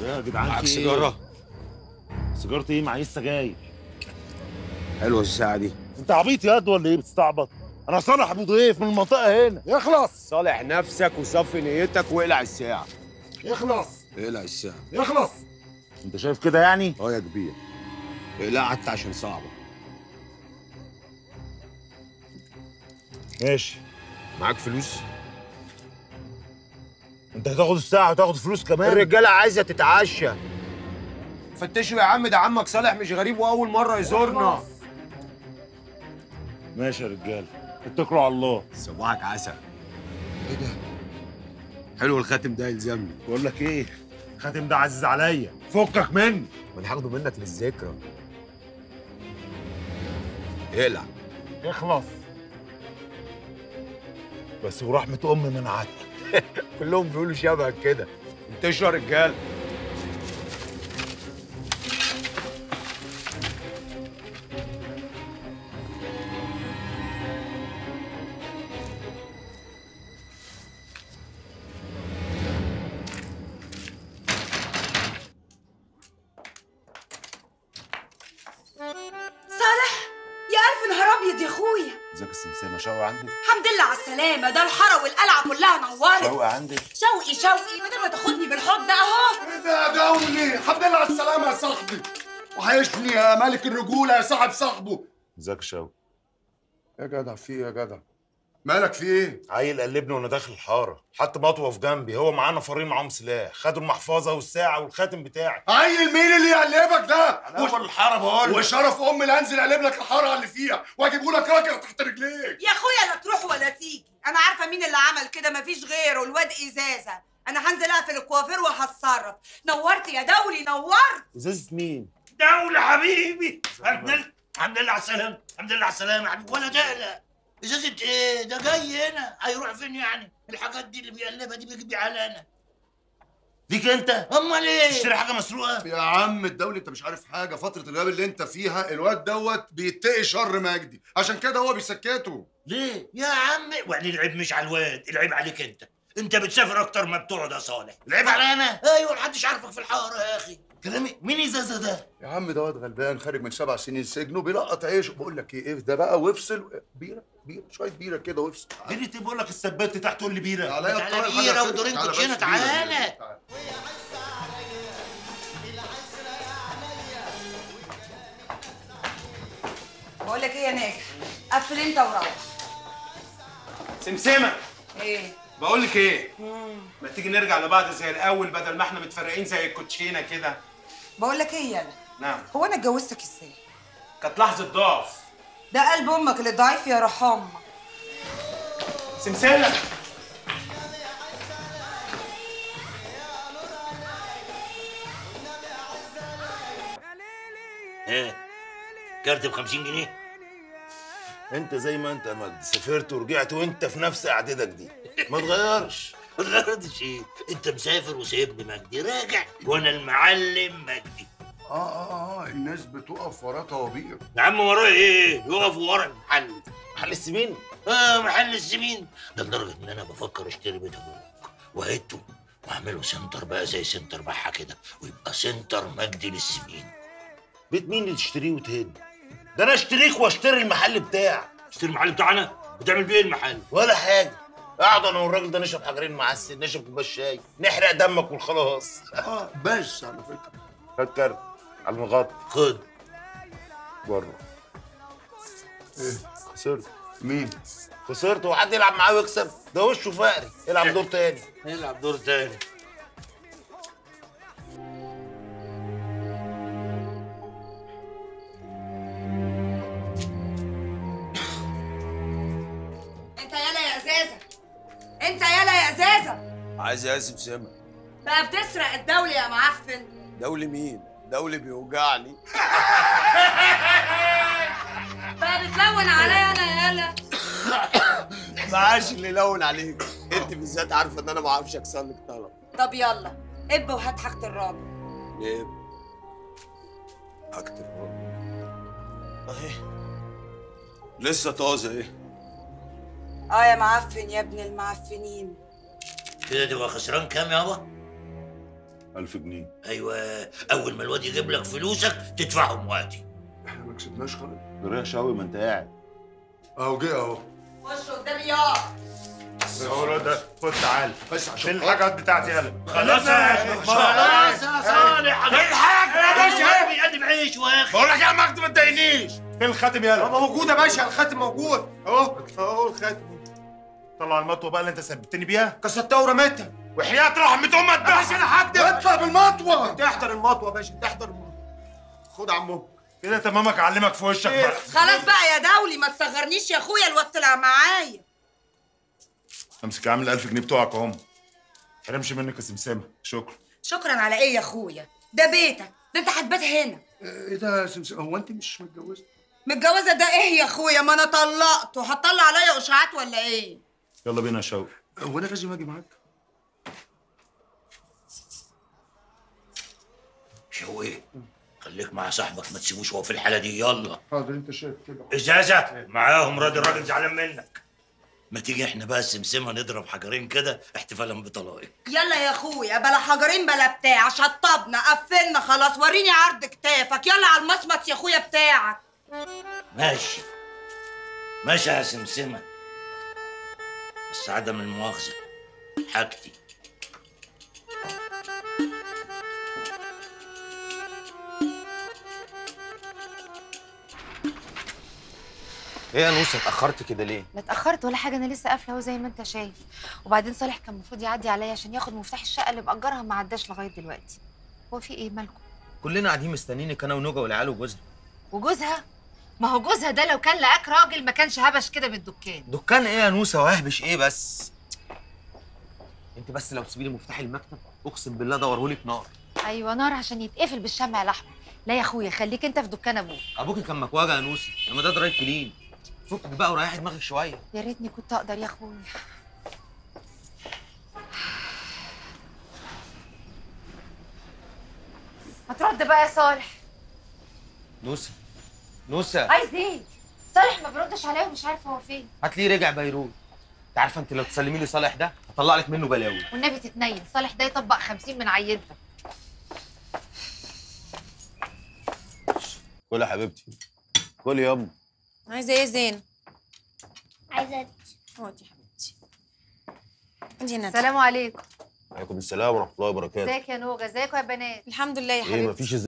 يا جدعان معاك في إيه؟ سيجاره سيجاره ايه معيش سجاير حلوه الساعه دي انت عبيط يا واد ولا ايه بتستعبط انا صالح ابو ضيف من المنطقه هنا يخلص صالح نفسك وصفي نيتك واقلع الساعه اخلص اقلع الساعه اخلص انت شايف كده يعني اه يا كبير اقلعها حتى عشان صعبه ماشي معاك فلوس انت هتاخد الساعه وتاخد فلوس كمان الرجاله عايزه تتعشى فتشوا يا عم ده عمك صالح مش غريب واول مره يزورنا ماشي يا رجاله اتكلوا على الله صباحك عسل ايه ده حلو الخاتم ده يلزمني بقول لك ايه خاتم ده عزيز عليا فكك مني ما انا هاخده منك للذكرى اقلع اخلص بس ورحمه امي منعتك كلهم بيقولوا شبهك كده انتشروا يا رجاله صالح يا ألف نهار أبيض يا أخويا ازيك السمسمه شوقي عندك الحمد لله على السلامة ده الحارة والقلعة كلها نورت شوقي عندك شوقي شوقي بدل ما تاخدني بالحضن أهو ايه ده يا دولي الحمد لله على السلامة يا صاحبي وحيشني يا ملك الرجولة يا صاحب صاحبه ازيك شوقي يا جدع في ايه يا جدع مالك في ايه عيل قلبني وانا داخل الحاره حط مطوه في جنبي هو معاه نفرين معاهم سلاح خدوا المحفظه والساعه والخاتم بتاعي عيل مين اللي يقلبك ده انا اول الحاره بقول لك. وشرف امي اللي انزل اقلب لك الحاره اللي فيها واجيبه لك راجل تحت رجليك يا أخويا لا تروح ولا تيجي أنا عارفة مين اللي عمل كده مفيش غيره الواد إزازة أنا هنزل أقفل الكوافير وهتصرف نورت يا دولي نورت ازازه مين دولة حبيبي الحمد لله الحمد لله على السلامة الحمد لله على السلامة يا حبيبي ولا تقلق ازازة ايه ده جاي هنا هيروح فين يعني الحاجات دي اللي بيقلبها دي بيجيب على انا ليك انت امال ايه تشتري حاجه مسروقه يا عم الدولي انت مش عارف حاجه فتره الغياب اللي انت فيها الواد دوت بيتقي شر مجدي عشان كده هو بيسكته ليه يا عم وبعدين العيب مش على الواد العيب عليك انت انت بتسافر اكتر ما بتقعد يا صالح العيب على انا ايوه محدش عارفك في الحاره يا اخي كلامي مين ازازه ده يا عم دوت غلبان خارج من سبع سنين سجن وبيلقط عيشه بقول لك ايه ايه ده بقى وافصل بيره بيره شويه بيره كده وافصل بيرة ايه بقول لك السبات تحت تقول لي بيره عليا تعالى الطريق بيرة حاجة كده. ودورين تعالى كوتشينة، بس بيرة، تعالى. بيرة، تعالى. بقول لك إيه يا ناجح قفل أنت وروح سمسمة إيه بقول لك ايه ما تيجي نرجع لبعض زي الاول بدل ما احنا متفرقين زي الكوتشينه كده بقول لك إيه يالا نعم هو أنا اتجوزتك إزاي؟ كانت لحظه ضعف ده قلب أمك اللي ضعيف يا رحمة سمسمة ايه كارت ب 50 جنيه انت زي ما انت يا مجدي سافرت ورجعت وانت في نفس قعدتك دي ما تغيرش ما تغردش ايه انت مسافر وسايبني مجدي راجع وانا المعلم مجدي اه اه اه الناس بتقف وراه طوابير يا عم ورايا ايه يقف ورا المحل محل السمين اه محل السمين ده لدرجه ان انا بفكر اشتري بيت ابوك وهيته واعمله سنتر بقى زي سنتر بحه كده ويبقى سنتر مجدي للسمين بيت مين اللي تشتريه وتهد ده انا اشتريك واشتري المحل بتاعك اشتري المحل بتاعنا بتعمل بيه المحل ولا حاجه اقعد انا والراجل ده نشرب حجرين معسل نشرب كوبايه شاي نحرق دمك وخلاص اه بس على فكره فكر على المغطى خد بره ايه خسرت مين خسرت وحد يلعب معاه ويكسب ده وشه فقري العب دور تاني نلعب دور تاني انت يالا يا ازازه انت يالا يا ازازه عايز يا سمسمة بقى بتسرق الدولة يا معفن دولي مين دولي بيوجعني بقى بتلون عليا انا يالا معاش اللي يلون عليك انت بالذات عارفه ان انا ما اعرفش اكسر لك طلب طب يلا اب وهات حاجة الراجل ايه اكتر اهي لسه طازه ايه اه يا معفن يا ابن المعفنين كده تبقى خسران كام يابا 1000 جنيه ايوه اول ما الواد يجيب لك فلوسك تدفعهم وقتي احنا ما كسبناش خالص جريح شوي ما انت قاعد اهو جه اهو خش قدامي يا هو ده خد تعال بس عشان فين الحاجات بتاعتي يلا خلاص يا خلاص يا صالح الحاج يا باشا بيقدم عيش واخي بقول لك يا مجدي ما تضايقنيش فين الخاتم يلا بابا موجود يا باشا الخاتم موجود اهو اهو الخاتم طلع المطوه بقى اللي انت ثبتني بيها كسرتها ورميتها وحياه رحمه امك يا باشا انا هكدب اطلع بالمطوه تحضر المطوه يا باشا تحضر المطوه خد عمو كده تمامك اعلمك في وشك بقى خلاص بقى يا دولي ما تصغرنيش يا اخويا الواد طلع معايا امسك يا عم ال 1000 جنيه بتوعك اهم حرمش منك يا سمسمه شكرا شكرا على ايه يا اخويا ده بيتك ده انت هتبات هنا ايه ده يا سمسم هو انت مش متجوزه متجوزه ده ايه يا اخويا ما انا طلقته هتطلع عليا اشاعات ولا ايه يلا بينا يا شوقي هو انا لازم اجي معاك شوقي خليك مع صاحبك ما تسيبوش هو في الحاله دي يلا حاضر انت شايف كده ازازه معاهم راضي الراجل زعلان منك ما تيجي احنا بقى السمسمه نضرب حجرين كده احتفالا بطلاقك يلا يا اخويا بلا حجرين بلا بتاع شطبنا قفلنا خلاص وريني عرض كتافك يلا على المصمت يا اخويا بتاعك ماشي ماشي يا سمسمه بس عدم المؤاخذه حاجتي ايه يا نوسه اتاخرت كده ليه لا اتاخرت ولا حاجه انا لسه قافله اهو زي ما انت شايف وبعدين صالح كان المفروض يعدي عليا عشان ياخد مفتاح الشقه اللي مأجرها ما عداش لغايه دلوقتي هو في ايه مالكم كلنا قاعدين مستنيينك انا ونوجا والعيال وجوزها وجوزها ما هو جوزها ده لو كان لقاك راجل ما كانش هبش كده بالدكان دكان ايه يا نوسه وهبش ايه بس انت بس لو تسيبي لي مفتاح المكتب اقسم بالله دورهولك نار ايوه نار عشان يتقفل بالشمع الاحمر لا يا اخويا خليك انت في دكان ابوك ابوكي كان مكواجه يا نوسه لما ده درايف كلين فكك بقى وريحي دماغك شويه يا ريتني كنت اقدر يا اخويا ما ترد بقى يا صالح نوسه نوسه عايز ايه صالح ما بيردش عليا ومش عارفه هو فين هات ليه رجع بيروت انت عارفه انت لو تسلمي لي صالح ده هطلع لك منه بلاوي والنبي تتنيل صالح ده يطبق خمسين من عيلتك كل يا حبيبتي كل يا ام عايزه ايه زين عايزة اقعدي يا حبيبتي عندي ندى السلام عليكم عليكم السلام ورحمه الله وبركاته ازيك يا نوجه ازيكم يا بنات الحمد لله يا ايه حبيبتي مفيش